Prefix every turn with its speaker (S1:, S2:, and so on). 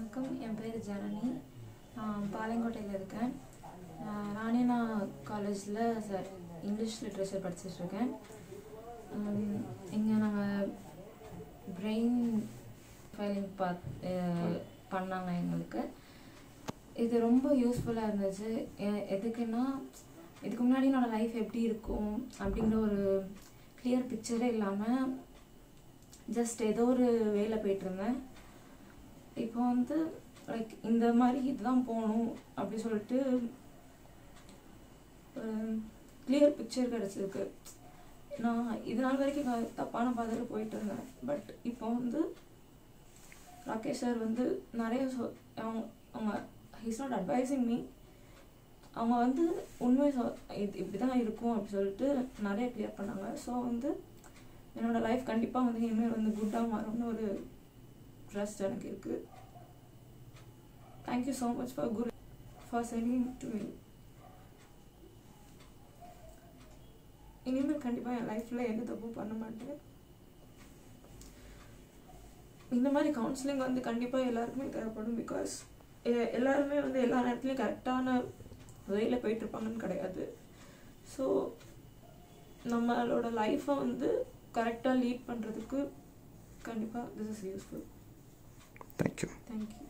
S1: வணக்கம் என் பேர் ஜனனி நான் பாளையங்கோட்டையில் இருக்கேன் நான் ராணினா காலேஜில் சார் இங்கிலீஷ் லிட்ரேச்சர் படிச்சிட்ருக்கேன் இங்கே நாங்கள் பிரெயின் ஃபைலிங் பாத் அஹ் பண்ணாங்க எங்களுக்கு இது ரொம்ப யூஸ்ஃபுல்லாக இருந்துச்சு எ- எதுக்குன்னா இதுக்கு முன்னாடி என்னோடய லைஃப் எப்படி இருக்கும் அப்படிங்கிற ஒரு கிளியர் பிக்சரே இல்லாமல் ஜஸ்ட் ஏதோ ஒரு வேலை போயிட்டு இருந்தேன் இப்போ வந்து லைக் இந்த மாதிரி இதுதான் போகணும் அப்படி சொல்லிட்டு கிளியர் பிக்சர் கிடச்சிருக்கு நான் இது நாள் வரைக்கும் க- தப்பான பாதையில் போயிட்டு இருந்தேன் பட் இப்போ வந்து ராகேஷ் சார் வந்து நிறைய சொ அவங்க அவங்க ஹீஸ் நாட் அட்வைசிங் மீ அவங்க வந்து உண்மை சொ இது இப்படி தான் இருக்கும் அப்படி சொல்லிட்டு நிறைய கிளியர் பண்ணாங்க ஸோ வந்து என்னோட லைஃப் கண்டிப்பாக வந்து இனிமேல் வந்து குட்டாக மாறும்னு ஒரு ட்ரஸ்ட் எனக்கு இருக்குது thank you so much for Guru for sending to me இனிமேல் கண்டிப்பாக என் லைஃப்பில் எந்த தப்பும் பண்ண மாட்டேன் இந்த மாதிரி கவுன்சிலிங் வந்து கண்டிப்பாக எல்லாருக்குமே தேவைப்படும் பிகாஸ் எல்லாருமே வந்து எல்லா நேரத்துலையும் கரெக்டான வேயில் போயிட்டுருப்பாங்கன்னு கிடையாது ஸோ நம்மளோட லைஃப்பை வந்து கரெக்டாக லீட் பண்ணுறதுக்கு கண்டிப்பாக this is useful
S2: thank you
S1: thank you